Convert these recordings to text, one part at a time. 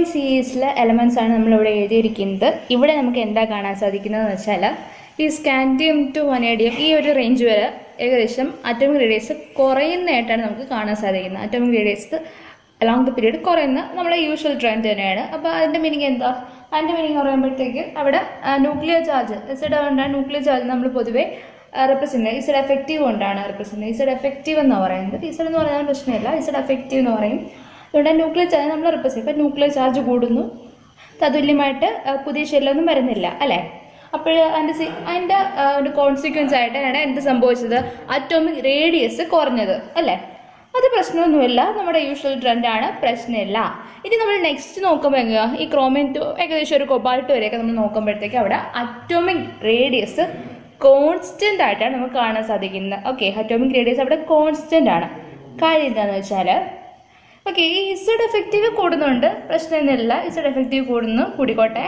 സീരീസിലെ എലമെൻസ് ആണ് നമ്മളിവിടെ എഴുതിയിരിക്കുന്നത് ഇവിടെ നമുക്ക് എന്താ കാണാൻ സാധിക്കുന്നതെന്ന് വെച്ചാൽ ഈ സ്കാൻഡിയം ടു വനേഡിയം ഈ ഒരു റേഞ്ച് വരെ ഏകദേശം അറ്റോമിക് റേഡിയസ് കുറയുന്നതായിട്ടാണ് നമുക്ക് കാണാൻ സാധിക്കുന്നത് atomic radius along the period കുറയുന്ന നമ്മുടെ യൂഷ്വൽ ട്രെൻഡ് തന്നെയാണ് അപ്പോൾ അതിൻ്റെ മീനിങ് എന്താ അതിൻ്റെ മീനിങ് പറയുമ്പോഴത്തേക്ക് അവിടെ ന്യൂക്ലിയർ ചാർജ് ഇസഡ് കൊണ്ടാണ് ന്യൂക്ലിയർ ചാർജ് നമ്മൾ പൊതുവേ റെപ്രസെൻറ്റ് ഇസഡ് എഫക്റ്റീവ് കൊണ്ടാണ് റെപ്രസെൻറ്റ് ഇസഡ് എഫക്റ്റീവ് എന്ന് പറയുന്നത് ഇസഡ് എന്ന് പറഞ്ഞാൽ പ്രശ്നമില്ല ഇസഡ് എഫക്റ്റീവ് എന്ന് പറയും അതുകൊണ്ട് ന്യൂക്ലിയർ ചാർജ് നമ്മൾ റെപ്രസെൻറ്റ് ഇപ്പം ന്യൂക്ലിയർ ചാർജ് കൂടുന്നു തതുല്യമായിട്ട് ആ, പുതിയ ഷെല്ലൊന്നും വരുന്നില്ല അല്ലേ അപ്പോൾ അതിൻ്റെ സി അതിൻ്റെ ആ, ഒരു കോൺസിക്വൻസ് ആയിട്ടാണ് എന്ത് സംഭവിച്ചത് അറ്റോമിക് റേഡിയസ് കുറഞ്ഞത് അല്ലേ അത് പ്രശ്നമൊന്നുമില്ല നമ്മുടെ യൂഷ്വൽ ട്രെൻഡാണ് പ്രശ്നമില്ല ഇനി നമ്മൾ നെക്സ്റ്റ് നോക്കുമ്പോൾ എങ്ങനെയാ ഈ ക്രോമിൻ ടു ഏകദേശം ഒരു കൊബാൾട്ട് വരെയൊക്കെ നമ്മൾ നോക്കുമ്പോഴത്തേക്ക് അവിടെ അറ്റോമിക് റേഡിയസ് കോൺസ്റ്റന്റ് ആയിട്ടാണ് നമുക്ക് കാണാൻ സാധിക്കുന്നത് ഓക്കെ അറ്റോമിക് റേഡിയസ് അവിടെ കോൺസ്റ്റന്റ് ആണ് കാര്യം എന്താണെന്ന് വെച്ചാൽ ഓക്കെ ഈ ഇസഡ് എഫക്റ്റീവ് കൂടുന്നുണ്ട് പ്രശ്നമൊന്നുമില്ല ഇസഡ് എഫക്റ്റീവ് കൂടുന്നു കൂടിക്കോട്ടെ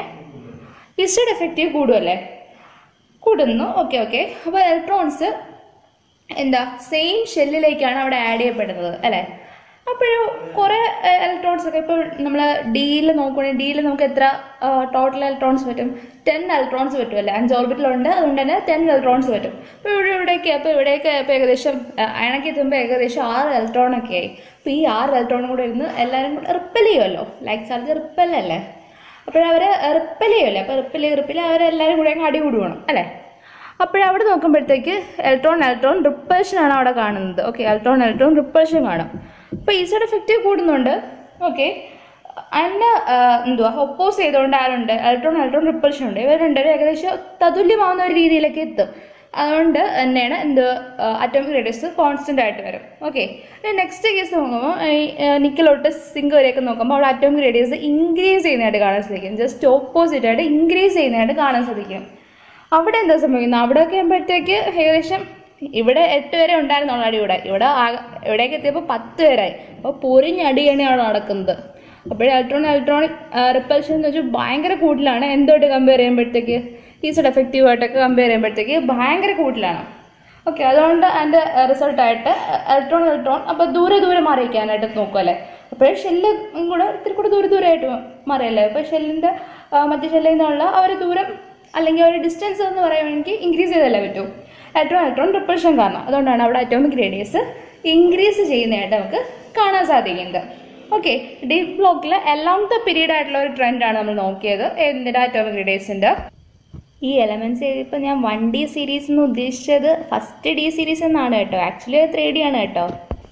ഇസഡ് എഫക്റ്റീവ് കൂടുമല്ലേ കൂടുന്നു ഓക്കെ ഓക്കെ അപ്പോൾ ഇലക്ട്രോൺസ് എന്താ സെയിം ഷെല്ലിലേക്കാണ് അവിടെ ആഡ് ചെയ്യപ്പെടുന്നത് അല്ലേ അപ്പോഴും കുറേ ഇലക്ട്രോൺസ് ഒക്കെ ഇപ്പോൾ നമ്മൾ ഡിയിൽ നോക്കുകയാണെങ്കിൽ ഡിയിൽ നമുക്ക് എത്ര ടോട്ടൽ ഇലക്ട്രോൺസ് പറ്റും ടെൻ ഇലക്ട്രോൺസ് പറ്റും അല്ലേ അഞ്ച് ഓർബിറ്റിലുണ്ട് അതുകൊണ്ട് തന്നെ ടെൻ ഇലക്ട്രോൺസ് പറ്റും അപ്പോൾ ഇവിടെ ഇവിടേക്ക് അപ്പോൾ ഇവിടേക്ക് ഇപ്പോൾ ഏകദേശം അയണക്ക് എത്തുമ്പോൾ ഏകദേശം ആറ് ഇലക്ട്രോൺ ഒക്കെ ആയി അപ്പോൾ ഈ ആറ് ഇലക്ട്രോണും കൂടെ ഇരുന്ന് എല്ലാവരും കൂടെ റിപ്പൽ ചെയ്യുമല്ലോ ലൈക്ക് ചാർജ് റിപ്പൽ അല്ലേ അപ്പോഴവർ റിപ്പൽ ചെയ്യുമല്ലോ അപ്പോൾ റിപ്പൽ റിപ്പൽ അവരെല്ലാവരും കൂടെ അങ്ങ് അടി കൂടുകയാണ് അല്ലേ അപ്പോഴവിടെ നോക്കുമ്പോഴത്തേക്ക് ഇലക്ട്രോൺ ഇലക്ട്രോൺ റിപ്പൾഷൻ ആണ് അവിടെ കാണുന്നത് ഓക്കെ ഇലക്ട്രോൺ ഇലക്ട്രോൺ റിപ്പൾഷൻ കാണും അപ്പോൾ ഈ സൈഡ് എഫക്റ്റ് കൂടുന്നുണ്ട് ഓക്കെ അതിന് എന്തുവാ ഒപ്പോസ് ചെയ്തുകൊണ്ട് ആരുണ്ട് ഇലക്ട്രോൺ ഇലക്ട്രോൺ റിപ്പൾഷൻ ഉണ്ട് ഇവർ രണ്ടുപേരും ഏകദേശം തതുല്യമാവുന്ന ഒരു രീതിയിലേക്ക് എത്തും അതുകൊണ്ട് തന്നെയാണ് എന്ത് അറ്റോമിക് റേഡിയസ് കോൺസ്റ്റന്റ് ആയിട്ട് വരും ഓക്കെ നെക്സ്റ്റ് കേസ് നോക്കുമ്പോൾ ഈ നിക്കലോട്ട് സിങ്ക് വരെയൊക്കെ നോക്കുമ്പോൾ അവിടെ അറ്റോമിക് റേഡിയസ് ഇൻക്രീസ് ചെയ്യുന്നതായിട്ട് കാണാൻ സാധിക്കും ജസ്റ്റ് ഓപ്പോസിറ്റ് ആയിട്ട് ഇൻക്രീസ് ചെയ്യുന്നതായിട്ട് കാണാൻ സാധിക്കും അവിടെ എന്താ സംഭവിക്കുന്നത് അവിടെയൊക്കെ ആകുമ്പോഴത്തേക്ക് ഏകദേശം ഇവിടെ എട്ട് വരെ ഉണ്ടായിരുന്നുള്ളൂ അടി ഇവിടെ ഇവിടെ ആകെ- ഇവിടേക്ക് എത്തിയപ്പോൾ പത്ത് പേരായി അപ്പോൾ പൊരിഞ്ഞടിയാണ് അവിടെ നടക്കുന്നത് അപ്പോൾ ഇലക്ട്രോൺ ഇലക്ട്രോണിക് റിപ്പൽഷൻ എന്ന് വെച്ചാൽ ഭയങ്കര കൂടുതലാണ് എന്തുമായിട്ട് കമ്പയർ ചെയ്യുമ്പോഴത്തേക്ക് ഈ സൈഡ് എഫക്റ്റീവ് ആയിട്ടൊക്കെ കമ്പയർ ചെയ്യുമ്പോഴത്തേക്ക് ഭയങ്കര കൂടുതലാണ് ഓക്കെ അതുകൊണ്ട് അതിൻ്റെ റിസൾട്ടായിട്ട് ഇലക്ട്രോൺ ഇലക്ട്രോൺ അപ്പോൾ ദൂരെ ദൂരെ മാറിയിരിക്കാനായിട്ട് നോക്കുമല്ലേ അപ്പോൾ ഷെല്ല് കൂടെ ഇത്തിരി കൂടെ ദൂരെ ദൂരമായിട്ട് മാറിയല്ലേ അപ്പോൾ ഷെല്ലിൻ്റെ മറ്റേ ഷെല്ലിൽ നിന്നുള്ള ആ ഒരു ദൂരം അല്ലെങ്കിൽ ഒരു ഡിസ്റ്റൻസ് എന്ന് പറയുകയാണെങ്കിൽ ഇൻക്രീസ് ചെയ്തല്ലേ പറ്റൂ ഇലക്ട്രോൺ ഇലക്ട്രോൺ റിപ്പൾഷൻ കാരണം അതുകൊണ്ടാണ് അവിടെ അറ്റോമിക് റേഡിയസ് ഇൻക്രീസ് ചെയ്യുന്നതായിട്ട് നമുക്ക് കാണാൻ സാധിക്കുന്നത് ഓക്കെ ഡീപ് ബ്ലോക്കിൽ എല്ലാം ദ പീരീഡ് ആയിട്ടുള്ള ഒരു ട്രെൻഡാണ് നമ്മൾ നോക്കിയത് എന്തിൻ്റെ അറ്റോമിക് റേഡിയസിൻ്റെ ഈ എലമെൻറ്റ്സ് എഴുതിയപ്പോൾ ഞാൻ വൺ ഡി സീരീസ് എന്ന് ഉദ്ദേശിച്ചത് ഫസ്റ്റ് ഡി സീരീസ് എന്നാണ് കേട്ടോ ആക്ച്വലി ത്രീ ഡി ആണ് കേട്ടോ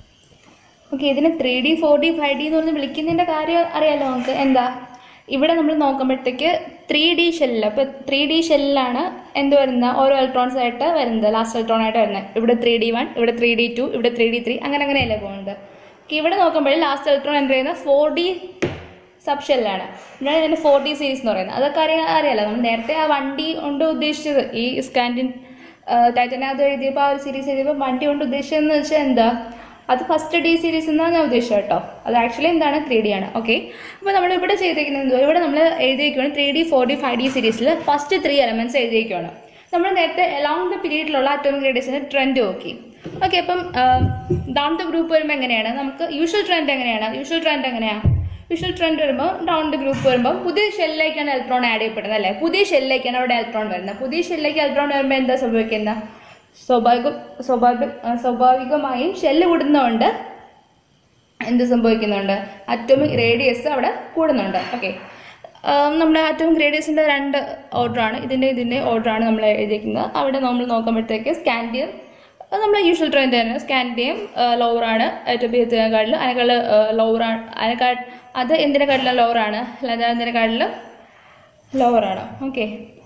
ഓക്കെ ഇതിന് three D four D five D എന്ന് പറഞ്ഞ് വിളിക്കുന്നതിൻ്റെ കാര്യം അറിയാലോ നമുക്ക് എന്താ ഇവിടെ നമ്മൾ നോക്കുമ്പോഴത്തേക്ക് ത്രീ ഡി ഷെല്ലിൽ അപ്പോൾ ത്രീ ഡി ഷെല്ലിലാണ് എന്ത് വരുന്നത് ഓരോ ഇലക്ട്രോൺസ് ആയിട്ട് വരുന്നത് ലാസ്റ്റ് ഇലക്ട്രോൺ ആയിട്ട് വരുന്നത് ഇവിടെ ത്രീ ഡി വൺ ഇവിടെ ത്രീ ഡി ടു ഇവിടെ ത്രീ ഡി ത്രീ അങ്ങനെ അങ്ങനെയല്ലേ പോകുന്നത് Okay, ഇവിടെ നോക്കുമ്പോൾ ലാസ്റ്റ് ഇലക്ട്രോൺ എൻ്റർ ചെയ്യുന്ന ഫോർ ഡി സബ് ഷെല്ലാണ് ഇവിടെയാണ് ഇതിൻ്റെ ഫോർ ഡി സീരീസ് എന്ന് പറയുന്നത് അതൊക്കെ അറിയാൻ അറിയാലോ നമ്മൾ നേരത്തെ ആ വണ്ടി കൊണ്ട് ഉദ്ദേശിച്ചത് ഈ സ്കാൻഡിൻ ടൈറ്റനകത്ത് എഴുതിയപ്പോൾ ആ ഒരു സീരീസ് എഴുതിയപ്പോൾ വണ്ടി കൊണ്ട് ഉദ്ദേശിച്ചതെന്ന് വെച്ചാൽ എന്താ അത് ഫസ്റ്റ് ഡി സീരീസ് എന്നാണ് ഞാൻ ഉദ്ദേശിച്ചത് കേട്ടോ അത് ആക്ച്വലി എന്താണ് ത്രീ ഡി ആണ് ഓക്കെ അപ്പോൾ നമ്മൾ ഇവിടെ ചെയ്തേക്കുന്നത് എന്തുവാ ഇവിടെ നമ്മൾ എഴുതിയിരിക്കുകയാണ് three D four D five D സീരീസിൽ ഫസ്റ്റ് ത്രീ എലമെന്റ്സ് എഴുതിയിരിക്കുകയാണ് നമ്മൾ നേരത്തെ എലോങ് ദ പീരീഡിലുള്ള അറ്റോമിക് റേഡിയസിന്റെ ട്രെൻഡ് നോക്കി ഓക്കെ അപ്പം ഡൗൺ ദ ഗ്രൂപ്പ് വരുമ്പോൾ എങ്ങനെയാണ് നമുക്ക് യൂഷ്വൽ ട്രെൻഡ് എങ്ങനെയാണ് യൂഷ്വൽ ട്രെൻഡ് എങ്ങനെയാണ് യൂഷ്വൽ ട്രെൻഡ് വരുമ്പോൾ ഡൗൺ ദ ഗ്രൂപ്പ് വരുമ്പോൾ പുതിയ ഷെല്ലിലേക്കാണ് ഇലക്ട്രോൺ ആഡ് ചെയ്യപ്പെടുന്നത് അല്ലേ പുതിയ ഷെല്ലിലേക്കാണ് അവിടെ ഇലക്ട്രോൺ വരുന്നത് പുതിയ ഷെല്ലിലേക്ക് ഇലക്ട്രോൺ വരുമ്പോൾ എന്താ സംഭവിക്കുന്നത് സ്വാഭാവിക സ്വാഭാവിക സ്വാഭാവികമായും ഷെല്ല് കൂടുന്നതുകൊണ്ട് എന്ത് സംഭവിക്കുന്നുണ്ട് അറ്റോമിക് റേഡിയസ് അവിടെ കൂടുന്നുണ്ട് ഓക്കെ നമ്മുടെ അറ്റോമിക് റേഡിയസിൻ്റെ രണ്ട് ഓർഡറാണ് ഇതിൻ്റെ ഇതിൻ്റെ ഓർഡറാണ് നമ്മൾ എഴുതിയിരിക്കുന്നത് അവിടെ നമ്മൾ നോക്കുമ്പോഴത്തേക്ക് സ്കാൻഡിയം അത് നമ്മുടെ യൂഷ്വൽ ട്രെൻഡ് തന്നെ സ്കാൻഡിയം ലോവറാണ് ഏറ്റവും ബിഹത്തിനെക്കാട്ടിലും അതിനേക്കാൾ ലോവറാണ് അതിനേക്കാൾ അത് എന്തിനെക്കാട്ടിലും ലോവറാണ് അല്ലാതെ എന്തിനെക്കാട്ടിലും ലോവറാണ് ഓക്കെ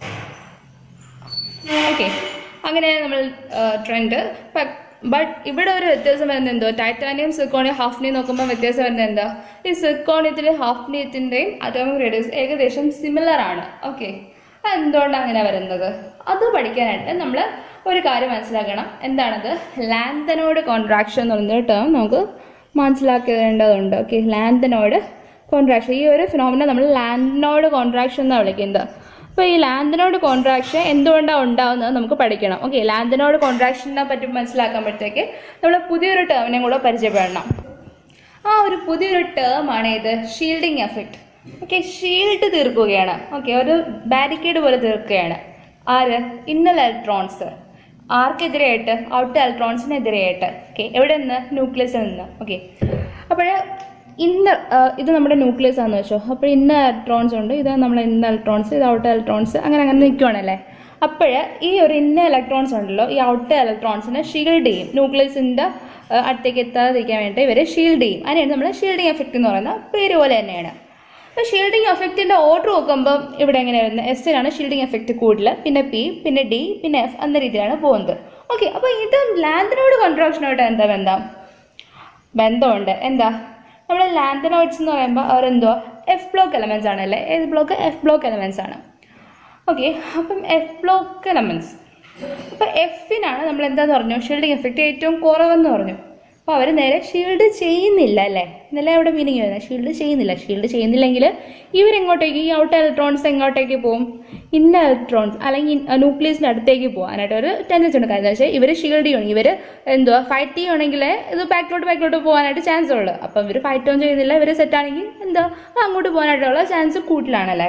ഓക്കെ അങ്ങനെ നമ്മൾ ട്രെൻഡ് ബട്ട് ഇവിടെ ഒരു വ്യത്യാസം വരുന്നത് എന്തോ ടൈറ്റാനിയം സിർക്കോണിയം ഹാഫ്നിയം നോക്കുമ്പോൾ വ്യത്യാസം വരുന്നത് എന്താ ഈ സിർക്കോണിയത്തിലെ ഹാഫ്നിയത്തിൻ്റെയും അറ്റോമിക് റേഡിയസ് ഏകദേശം സിമിലർ ആണ് ഓക്കെ എന്തുകൊണ്ടാണ് അങ്ങനെ വരുന്നത് അത് പഠിക്കാനായിട്ട് നമ്മൾ ഒരു കാര്യം മനസ്സിലാക്കണം എന്താണത് ലാന്തനോട് കോൺട്രാക്ഷൻ എന്ന് പറയുന്ന ടേം നമുക്ക് മനസ്സിലാക്കേണ്ടതുണ്ട് ഓക്കെ ലാന്തനോട് കോൺട്രാക്ഷൻ ഈ ഒരു ഫിനോമിന നമ്മൾ ലാൻഡിനോട് കോൺട്രാക്ഷൻ എന്നാണ് വിളിക്കുന്നത് അപ്പോൾ ഈ ലാൻഡിനോട് കോൺട്രാക്ഷൻ എന്തുകൊണ്ടാണ് ഉണ്ടാവുന്നത് നമുക്ക് പഠിക്കണം ഓക്കെ ലാൻഡിനോട് കോൺട്രാക്ഷനെ പറ്റി മനസ്സിലാക്കുമ്പോഴത്തേക്ക് നമ്മൾ പുതിയൊരു ടേമിനെ കൂടെ പരിചയപ്പെടണം ആ ഒരു പുതിയൊരു ടേമാണ് ഇത് ഷീൽഡിങ് എഫക്റ്റ് ഓക്കെ ഷീൽഡ് തീർക്കുകയാണ് ഓക്കെ ഒരു ബാരിക്കേഡ് പോലെ തീർക്കുകയാണ് ആര് ഇന്നൽ ഇലക്ട്രോൺസ് ആർക്കെതിരെയായിട്ട് ഔട്ട് ഇലക്ട്രോൺസിനെതിരെയായിട്ട് ഓക്കെ എവിടെ നിന്ന് ന്യൂക്ലിയസിൽ നിന്ന് ഓക്കെ അപ്പോൾ ഇന്നർ ഇത് നമ്മുടെ ന്യൂക്ലിയസ് ആണെന്ന് വെച്ചോ അപ്പോൾ ഇന്ന ഇലക്ട്രോൺസ് ഉണ്ട് ഇത് നമ്മുടെ ഇന്ന ഇലക്ട്രോൺസ് ഇത് ഔട്ട് ഇലക്ട്രോൺസ് അങ്ങനെ അങ്ങനെ നിൽക്കുവാണല്ലേ അപ്പോൾ ഈ ഒരു ഇന്ന ഇലക്ട്രോൺസ് ഉണ്ടല്ലോ ഈ ഔട്ട് ഇലക്ട്രോൺസിനെ ഷീൽഡ് ചെയ്യും ന്യൂക്ലിയസിൻ്റെ അടുത്തേക്ക് എത്താതിരിക്കാൻ വേണ്ടി ഇവരെ ഷീൽഡ് ചെയ്യും അതിനാണ് നമ്മൾ ഷീൽഡിങ് എഫക്റ്റ് എന്ന് പറയുന്ന പേര് പോലെ തന്നെയാണ് അപ്പോൾ ഷീൽഡിങ് എഫക്റ്റിൻ്റെ ഓർഡർ നോക്കുമ്പോൾ ഇവിടെ എങ്ങനെ വരുന്നത് എസിനാണ് ഷീൽഡിങ് എഫക്റ്റ് കൂടുതൽ പിന്നെ പി പിന്നെ ഡി പിന്നെ എഫ് എന്ന രീതിയിലാണ് പോകുന്നത് ഓക്കെ അപ്പോൾ ഇത് ലാൻഡിനോട് കോൺട്രാക്ഷനായിട്ട് എന്താ ബന്ധം ബന്ധമുണ്ട് എന്താ നമ്മൾ ലാൻഡനോയിഡ്സ് എന്ന് പറയുമ്പോൾ അവരെന്തോ എഫ് ബ്ലോക്ക് എലമെൻസ് ആണല്ലേ ഏത് ബ്ലോക്ക് എഫ് ബ്ലോക്ക് എലമെൻസ് ആണ് ഓക്കെ അപ്പം എഫ് ബ്ലോക്ക് എലമെൻസ് അപ്പോൾ എഫിനാണ് നമ്മൾ എന്താന്ന് പറഞ്ഞു ഷീൽഡിങ് എഫക്റ്റ് ഏറ്റവും കുറവെന്ന് പറഞ്ഞു അപ്പോൾ അവർ നേരെ ഷീൽഡ് ചെയ്യുന്നില്ല അല്ലേ എന്നല്ലേ അവിടെ മീനിങ് വരുന്നത് ഷീൽഡ് ചെയ്യുന്നില്ല ഷീൽഡ് ചെയ്യുന്നില്ലെങ്കിൽ ഇവരെങ്ങോട്ടേക്ക് ഈ ഔട്ട് ഇലക്ട്രോൺസ് എങ്ങോട്ടേക്ക് പോകും ഇന്ന ഇലക്ട്രോൺസ് അല്ലെങ്കിൽ ന്യൂക്ലിയസിൻ്റെ അടുത്തേക്ക് പോകാനായിട്ട് ഒരു ടെൻഡൻസി ഉണ്ട് കാരണം വെച്ചാൽ ഇവർ ഷീൽഡ് ചെയ്യണം ഇവർ എന്തുവാ ഫൈറ്റ് ചെയ്യുകയാണെങ്കിൽ ഇത് ബാക്കിലോട്ട് ബാക്കിലോട്ട് പോകാനായിട്ട് ചാൻസ് ഉള്ളു അപ്പം ഇവർ ഫൈറ്റ് ഒന്നും ചെയ്യുന്നില്ല ഇവർ സെറ്റ് ആണെങ്കിൽ എന്താ അങ്ങോട്ട് പോകാനായിട്ടുള്ള ചാൻസ് കൂടുതലാണല്ലേ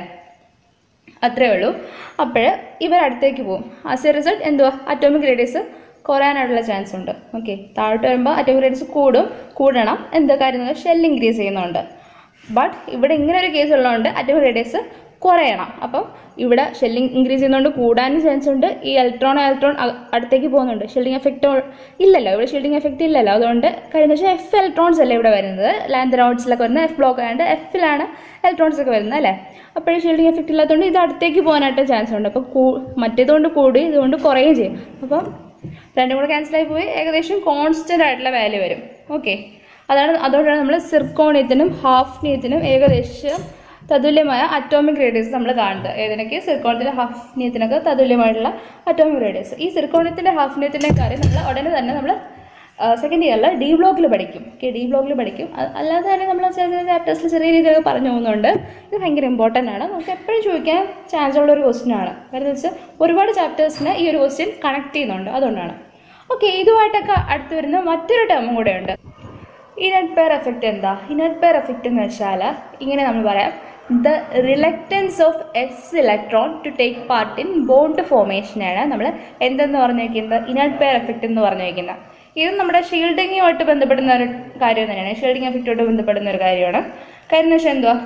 അത്രേ ഉള്ളൂ അപ്പോൾ ഇവർ അടുത്തേക്ക് പോകും ആസ് എ റിസൾട്ട് എന്തുവാ അറ്റോമിക് റേഡിയസ് കുറയാനായിട്ടുള്ള ചാൻസ് ഉണ്ട് ഓക്കെ താഴോട്ട് വരുമ്പോൾ അറ്റോമിക് റേഡിയസ് കൂടും കൂടണം എന്താ കാര്യം ഷെൽ ഇൻക്രീസ് ചെയ്യുന്നുണ്ട് ബട്ട് ഇവിടെ ഇങ്ങനെ ഒരു കേസ് ഉള്ളതുകൊണ്ട് അറ്റോമിക് റേഡിയസ് കുറയണം അപ്പം ഇവിടെ ഷെല്ലിംഗ് ഇൻക്രീസ് ചെയ്യുന്നതുകൊണ്ട് കൂടാനും ചാൻസ് ഉണ്ട് ഈ ഇലക്ട്രോൺ ഇലക്ട്രോൺ അടുത്തേക്ക് പോകുന്നുണ്ട് ഷീൽഡിംഗ് എഫക്റ്റ് ഇല്ലല്ലോ ഇവിടെ ഷീൽഡിംഗ് എഫക്റ്റ് ഇല്ലല്ലോ അതുകൊണ്ട് കാര്യം എന്ന് വെച്ചാൽ എഫ് ഇലക്ട്രോൺസ് അല്ലേ ഇവിടെ വരുന്നത് ലാൻഡറോൺസിലൊക്കെ വരുന്നത് എഫ് ബ്ലോക്ക് ആയതുകൊണ്ട് എഫിലാണ് ഇലക്ട്രോൺസ് ഒക്കെ വരുന്നത് അല്ലേ അപ്പോൾ ഷീൽഡിംഗ് എഫക്റ്റ് ഇല്ലാത്തതുകൊണ്ട് ഇത് അടുത്തേക്ക് പോകാനായിട്ട് ചാൻസ് ഉണ്ട് അപ്പോൾ കൂ മറ്റേതുകൊണ്ട് കൂടി ഇതുകൊണ്ട് കുറയുകയും ചെയ്യും അപ്പം രണ്ടും കൂടെ ക്യാൻസലായി പോയി ഏകദേശം കോൺസ്റ്റൻ്റ് ആയിട്ടുള്ള വാല്യൂ വരും ഓക്കെ അതാണ് അതുകൊണ്ടാണ് നമ്മൾ സിർക്കോണിയത്തിനും ഹാഫ്നിയത്തിനും ഏകദേശം തതുല്യമായ അറ്റോമിക് റേഡിയസ് നമ്മൾ കാണുന്നത് ഏതിനൊക്കെ സിർക്കോണത്തിൻ്റെ ഹാഫ്നിയത്തിനൊക്കെ തതുല്യമായിട്ടുള്ള അറ്റോമിക് റേഡിയസ് ഈ സിർക്കോണത്തിൻ്റെ ഹാഫ്നിയത്തിൻ്റെ കാര്യം നമ്മൾ ഉടനെ തന്നെ നമ്മൾ സെക്കൻഡ് ഇയറിൽ ഡി ബ്ലോക്കിൽ പഠിക്കും ഓക്കെ ഡി ബ്ലോക്കിൽ പഠിക്കും അത് അല്ലാതെ തന്നെ നമ്മൾ ചെറിയ ചെറിയ ചാപ്റ്റേഴ്സിൽ ചെറിയ രീതിയിലൊക്കെ പറഞ്ഞു പോകുന്നുണ്ട് ഇത് ഭയങ്കര ഇമ്പോർട്ടൻ്റ് ആണ് നമുക്ക് എപ്പോഴും ചോദിക്കാൻ ചാൻസ് ഉള്ള ഒരു ക്വസ്റ്റ്യൻ ആണ് കാരണം എന്ന് വെച്ചാൽ ഒരുപാട് ചാപ്റ്റേഴ്സിന് ഈ ഒരു ക്വസ്റ്റ്യൻ കണക്ട് ചെയ്യുന്നുണ്ട് അതുകൊണ്ടാണ് ഓക്കെ ഇതുമായിട്ടൊക്കെ അടുത്ത് വരുന്ന മറ്റൊരു ടേമും കൂടെ ഉണ്ട് ഇനറ്റ് പെയർ എഫക്റ്റ് എന്താ ഇനറ്റ് പെയർ എഫക്റ്റ് എന്ന് വെച്ചാൽ ഇങ്ങനെ നമ്മൾ പറയാം the reluctance of S electron to take part in bond ഫോർമേഷനാണ് നമ്മൾ എന്തെന്ന് പറഞ്ഞു വയ്ക്കുന്നത് ഇനറ്റ് പെയർ എഫക്റ്റ് എന്ന് പറഞ്ഞു വയ്ക്കുന്നത് ഇത് നമ്മുടെ ഷീൽഡിങ്ങുമായിട്ട് ബന്ധപ്പെടുന്ന ഒരു കാര്യം തന്നെയാണ് ഷീൽഡിങ് എഫക്റ്റുമായിട്ട് ബന്ധപ്പെടുന്ന ഒരു കാര്യമാണ് കാര്യം എന്ന് വെച്ചാൽ എന്തുവാ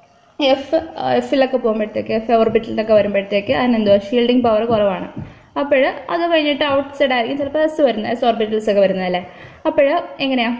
എഫ് എഫിലൊക്കെ പോകുമ്പോഴത്തേക്ക് എഫ് ഓർബിറ്റിലൊക്കെ വരുമ്പോഴത്തേക്ക് അതിനെന്തുവാ ഷീൽഡിങ് പവർ കുറവാണ് അപ്പോൾ അത് കഴിഞ്ഞിട്ട് ഔട്ട് സൈഡ് ആയിരിക്കും ചിലപ്പോൾ എസ് വരുന്നത് എസ് ഓർബിറ്റൽസ് ഒക്കെ വരുന്നതല്ലേ അപ്പോൾ എങ്ങനെയാണ്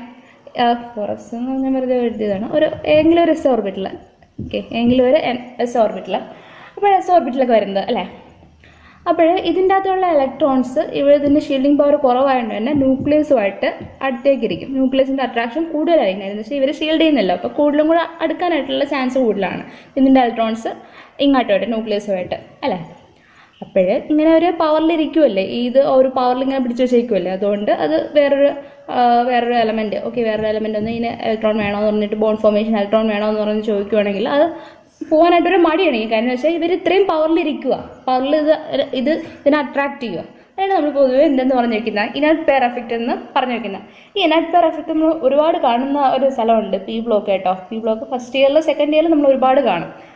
ഫോറസ് എന്ന് പറഞ്ഞാൽ വെറുതെ എഴുതിയതാണ് ഒരു ഏതെങ്കിലും ഒരു എസ് ഓർബിറ്റിൽ ഓക്കെ ഏതെങ്കിലും ഒരു എസ് ഓർബിറ്റിൽ അപ്പോൾ എസ് ഓർബിറ്റിലൊക്കെ വരുന്നത് അല്ലേ അപ്പോൾ ഇതിൻ്റെ അകത്തുള്ള ഇലക്ട്രോൺസ് ഇവിടെ ഇതിൻ്റെ ഷീൽഡിംഗ് പവർ കുറവായതുകൊണ്ട് തന്നെ ന്യൂക്ലിയസുമായിട്ട് അടുത്തേക്ക് ഇരിക്കും ന്യൂക്ലിയസിൻ്റെ അട്രാക്ഷൻ കൂടുതലായിരിക്കും എന്ന് വെച്ചാൽ ഇവർ ഷീൽഡ് ചെയ്യുന്നില്ല അപ്പോൾ കൂടുതലും കൂടെ അടുക്കാനായിട്ടുള്ള ചാൻസ് കൂടുതലാണ് ഇതിൻ്റെ ഇലക്ട്രോൺസ് ഇങ്ങോട്ടോട്ട് ന്യൂക്ലിയസുമായിട്ട് അല്ലേ അപ്പോൾ ഇങ്ങനെ ഒരു പവറിലിരിക്കുമല്ലേ ഇത് ഒരു പവറിൽ ഇങ്ങനെ പിടിച്ച് വെച്ചേക്കുമല്ലേ അതുകൊണ്ട് അത് വേറൊരു വേറൊരു എലമെൻറ്റ് ഓക്കെ വേറൊരു എലമെൻ്റ് ഒന്ന് ഇതിന് ഇലക്ട്രോൺ വേണോ എന്ന് പറഞ്ഞിട്ട് ബോൺ ഫോർമേഷൻ ഇലക്ട്രോൺ വേണോ എന്ന് പറഞ്ഞ് ചോദിക്കുവാണെങ്കിൽ അത് പോകാനായിട്ടൊരു മടിയാണ് ഈ കാര്യം എന്ന് വെച്ചാൽ ഇവർ ഇത്രയും പവറിലിരിക്കുക പവറിൽ ഇത് ഇത് ഇതിനെ അട്രാക്ട് ചെയ്യുക അതാണ് നമ്മൾ പൊതുവേ എന്തെന്ന് പറഞ്ഞു വെക്കുന്നത് ഇനറ്റ് പെയർ എഫക്റ്റ് എന്ന് പറഞ്ഞു വെക്കുന്നത് ഈ ഇനറ്റ് പെയർ എഫക്റ്റ് നമ്മൾ ഒരുപാട് കാണുന്ന ഒരു സ്ഥലമുണ്ട് പി ബ്ലോക്ക് കേട്ടോ പി ബ്ലോക്ക് ഫസ്റ്റ് ഇയറിൽ സെക്കൻഡ് ഇയറിൽ നമ്മൾ ഒരുപാട് കാണും